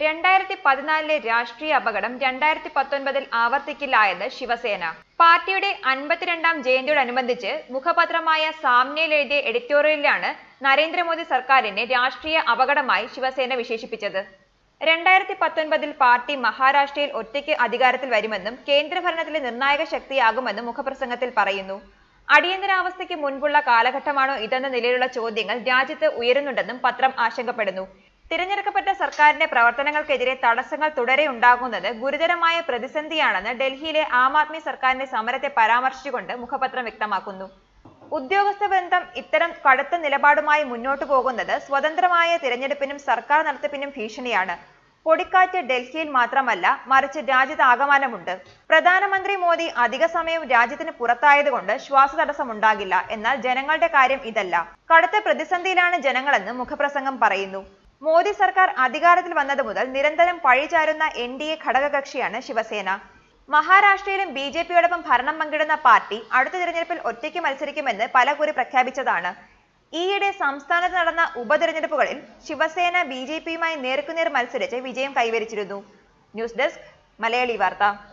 രണ്ടായിരത്തി പതിനാലിലെ രാഷ്ട്രീയ അപകടം രണ്ടായിരത്തി പത്തൊൻപതിൽ ആവർത്തിക്കില്ല എന്ന് ശിവസേന പാർട്ടിയുടെ അൻപത്തിരണ്ടാം ജയന്തിയോടനുബന്ധിച്ച് മുഖപത്രമായ സാമ്നയിൽ എഴുതിയ എഡിറ്റോറിയലിലാണ് നരേന്ദ്രമോദി സർക്കാരിനെ രാഷ്ട്രീയ അപകടമായി ശിവസേന വിശേഷിപ്പിച്ചത് രണ്ടായിരത്തി പത്തൊൻപതിൽ പാർട്ടി മഹാരാഷ്ട്രയിൽ ഒറ്റയ്ക്ക് അധികാരത്തിൽ വരുമെന്നും കേന്ദ്രഭരണത്തിലെ നിർണായക ശക്തിയാകുമെന്നും മുഖപ്രസംഗത്തിൽ പറയുന്നു അടിയന്തരാവസ്ഥയ്ക്ക് മുൻപുള്ള കാലഘട്ടമാണോ ഇതെന്ന നിലയിലുള്ള ചോദ്യങ്ങൾ രാജ്യത്ത് ഉയരുന്നുണ്ടെന്നും പത്രം ആശങ്കപ്പെടുന്നു തിരഞ്ഞെടുക്കപ്പെട്ട സർക്കാരിന്റെ പ്രവർത്തനങ്ങൾക്കെതിരെ തടസ്സങ്ങൾ തുടരെ ഉണ്ടാകുന്നത് ഗുരുതരമായ പ്രതിസന്ധിയാണെന്ന് ഡൽഹിയിലെ ആം ആദ്മി സർക്കാരിന്റെ സമരത്തെ പരാമർശിച്ചുകൊണ്ട് മുഖപത്രം വ്യക്തമാക്കുന്നു ഉദ്യോഗസ്ഥ ബന്ധം ഇത്തരം കടുത്ത നിലപാടുമായി മുന്നോട്ടു പോകുന്നത് സ്വതന്ത്രമായ തിരഞ്ഞെടുപ്പിനും സർക്കാർ നടത്തിപ്പിനും ഭീഷണിയാണ് പൊടിക്കാറ്റ് ഡൽഹിയിൽ മാത്രമല്ല മറിച്ച് രാജ്യത്താകമാനമുണ്ട് പ്രധാനമന്ത്രി മോദി അധിക സമയം രാജ്യത്തിന് പുറത്തായതുകൊണ്ട് ശ്വാസതടസ്സമുണ്ടാകില്ല എന്നാൽ ജനങ്ങളുടെ കാര്യം ഇതല്ല കടുത്ത പ്രതിസന്ധിയിലാണ് ജനങ്ങളെന്ന് മുഖപ്രസംഗം പറയുന്നു മോദി സർക്കാർ അധികാരത്തിൽ വന്നത് മുതൽ നിരന്തരം പഴിചാരുന്ന എൻ ഡി എ ഘടകകക്ഷിയാണ് ശിവസേന മഹാരാഷ്ട്രയിലും ബി ജെ പിയോടൊപ്പം ഭരണം പങ്കിടുന്ന പാർട്ടി അടുത്ത തിരഞ്ഞെടുപ്പിൽ ഒറ്റയ്ക്ക് മത്സരിക്കുമെന്ന് പലകുറി പ്രഖ്യാപിച്ചതാണ് ഈയിടെ സംസ്ഥാനത്ത് നടന്ന ഉപതെരഞ്ഞെടുപ്പുകളിൽ ശിവസേന ബി ജെ പിയുമായി നേർക്കുനേർ മത്സരിച്ച് വിജയം കൈവരിച്ചിരുന്നു ന്യൂസ് ഡെസ്ക് മലയാളി വാർത്ത